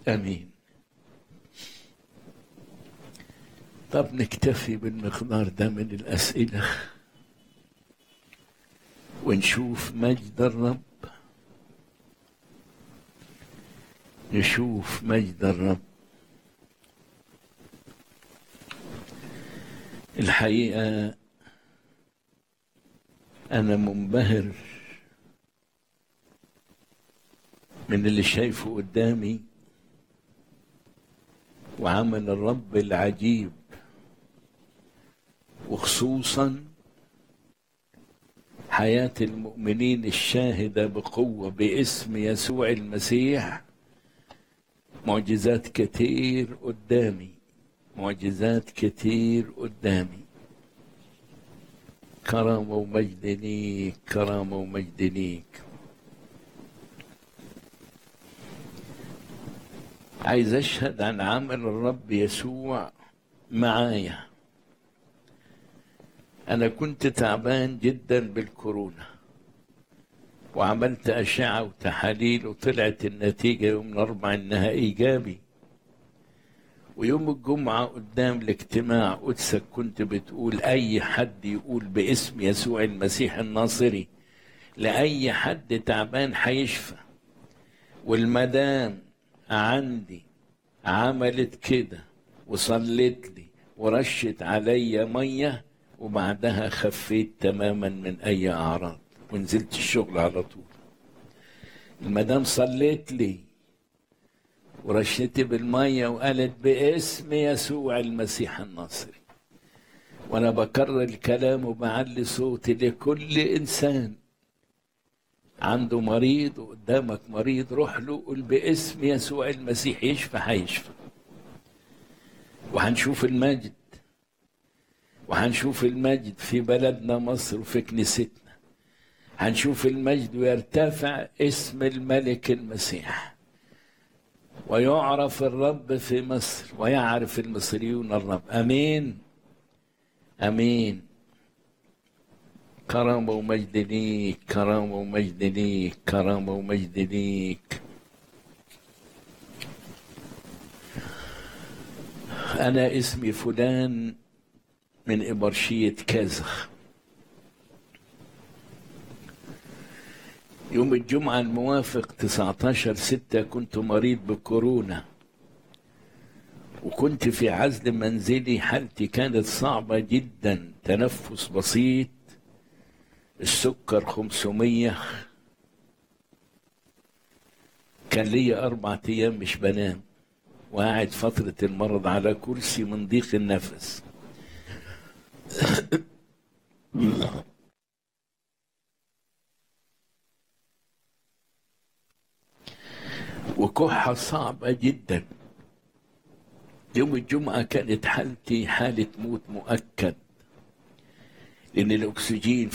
امين طب نكتفي بالمقدار ده من الاسئله ونشوف مجد الرب نشوف مجد الرب الحقيقه انا منبهر من اللي شايفه قدامي وعمل الرب العجيب وخصوصا حياة المؤمنين الشاهدة بقوة باسم يسوع المسيح معجزات كتير قدامي معجزات كتير قدامي كرامة ومجد ليك كرامة ومجد ليك عايز أشهد عن عمل الرب يسوع معايا أنا كنت تعبان جدا بالكورونا وعملت أشعة وتحاليل وطلعت النتيجة يوم الأربعاء إنها إيجابي ويوم الجمعة قدام الاجتماع قدسك كنت بتقول أي حد يقول باسم يسوع المسيح الناصري لأي حد تعبان هيشفى والمدام عندي عملت كده وصلت لي ورشت عليا ميه وبعدها خفيت تماما من اي اعراض ونزلت الشغل على طول المدام صليت لي ورشتي بالميه وقالت باسم يسوع المسيح الناصري وانا بكرر الكلام وبعلي صوتي لكل انسان عنده مريض وقدامك مريض روح له قول باسم يسوع المسيح يشفى هيشفى وهنشوف المجد وهنشوف المجد في بلدنا مصر وفي كنيستنا هنشوف المجد ويرتفع اسم الملك المسيح ويعرف الرب في مصر ويعرف المصريون الرب امين امين كرامة ومجد ليك كرامة ومجد ليك كرامة ومجد ليك أنا اسمي فلان من إبرشية كازخ يوم الجمعة الموافق 19 ستة كنت مريض بكورونا وكنت في عزل منزلي حالتي كانت صعبة جدا تنفس بسيط السكر 500 كان لي أربع أيام مش بنام وقاعد فترة المرض على كرسي من ضيق النفس وكحة صعبة جدا يوم الجمعة كانت حالتي حالة موت مؤكد لأن الأكسجين